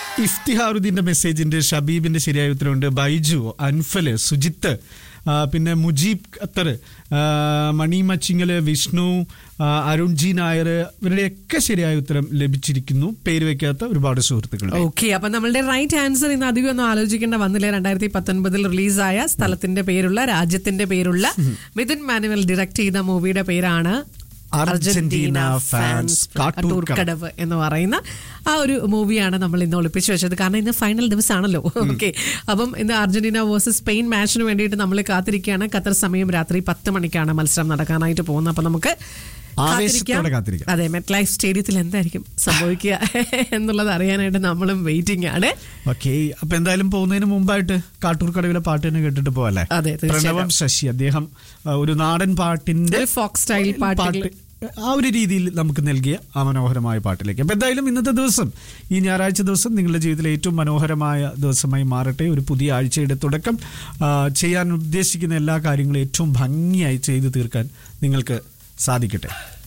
ഇഫ്തിഹാറുദ്ദീന്റെ മെസ്സേജിന്റെ ഷബീബിന്റെ ശരിയായ ഉത്തരവുണ്ട് ബൈജു അൻഫല് സുജിത്ത് ആ, പിന്നെ മുജീബ് ഖത്തർ ആ, മണി മച്ചിങ്ങല് വിഷ്ണു ആ, അരുൺ ജി നായർ ഇവരുടെയൊക്കെ ശരിയായ ഉത്തരം ലഭിച്ചിരിക്കുന്നു പേര് വെക്കാത്ത ഒരുപാട് സുഹൃത്തുക്കൾ ഓക്കെ അപ്പൊ നമ്മളുടെ റൈറ്റ് ആൻസർ ഇന്ന് അധികം ഒന്നും ആലോചിക്കേണ്ട വന്നില്ല രണ്ടായിരത്തി പത്തൊൻപതിൽ റിലീസായ സ്ഥലത്തിന്റെ പേരുള്ള രാജ്യത്തിന്റെ പേരുള്ള മിഥുൻ മാനുവൽ ഡയറക്ട് ചെയ്ത മൂവിയുടെ പേരാണ് അർജന്റീന ഫാൻസ് കാട്ടൂർ കടവ്. കടവ് എന്ന് പറയുന്ന ആ ഒരു മൂവിയാണ് നമ്മൾ ഇന്ന് ഒളിപ്പിച്ചു വെച്ചത് കാരണം ഇന്ന് ഫൈനൽ ദിവസമാണല്ലോ ഓക്കെ അപ്പം ഇന്ന് അർജന്റീന വേഴ്സസ് സ്പെയിൻ മാച്ചിന് വേണ്ടിയിട്ട് നമ്മൾ കാത്തിരിക്കുകയാണ് ഖത്തർ സമയം രാത്രി പത്ത് മണിക്കാണ് മത്സരം നടക്കാനായിട്ട് പോകുന്നത് അപ്പൊ നമുക്ക് ആവേശത്തോടെ കാത്തിരിക്കാം. അതെ മെറ്റ് ലൈഫ് സ്റ്റേഡിയത്തിൽ എന്തായിരിക്കും സംഭവിക്കുക എന്നുള്ളത് അറിയാനായിട്ട് നമ്മളും വെയിറ്റിംഗ് ആണ് ഓക്കെ അപ്പൊ എന്തായാലും പോകുന്നതിന് മുമ്പായിട്ട് കാട്ടൂർ കടവിലെ പാട്ട് തന്നെ കേട്ടിട്ട് പോവല്ലേ അതെ, തീർച്ചയായിട്ടും. പ്രണവം ശശി അദ്ദേഹം ആ, ഒരു നാടൻ പാട്ടിന്റെ ഒരു ഫോക്ക് സ്റ്റൈൽ പാട്ടുകൾ പാട്ട് ആ ഒരു രീതിയിൽ നമുക്ക് നൽകിയ ആ മനോഹരമായ പാട്ടിലേക്ക് അപ്പൊ എന്തായാലും ഇന്നത്തെ ദിവസം ഈ ഞായറാഴ്ച ദിവസം നിങ്ങളുടെ ജീവിതത്തിലെ ഏറ്റവും മനോഹരമായ ദിവസമായി മാറട്ടെ ഒരു പുതിയ ആഴ്ചയുടെ തുടക്കം ആ, ചെയ്യാൻ ഉദ്ദേശിക്കുന്ന എല്ലാ കാര്യങ്ങളും ഏറ്റവും ഭംഗിയായി ചെയ്തു തീർക്കാൻ നിങ്ങൾക്ക് സാധിക്കട്ടെ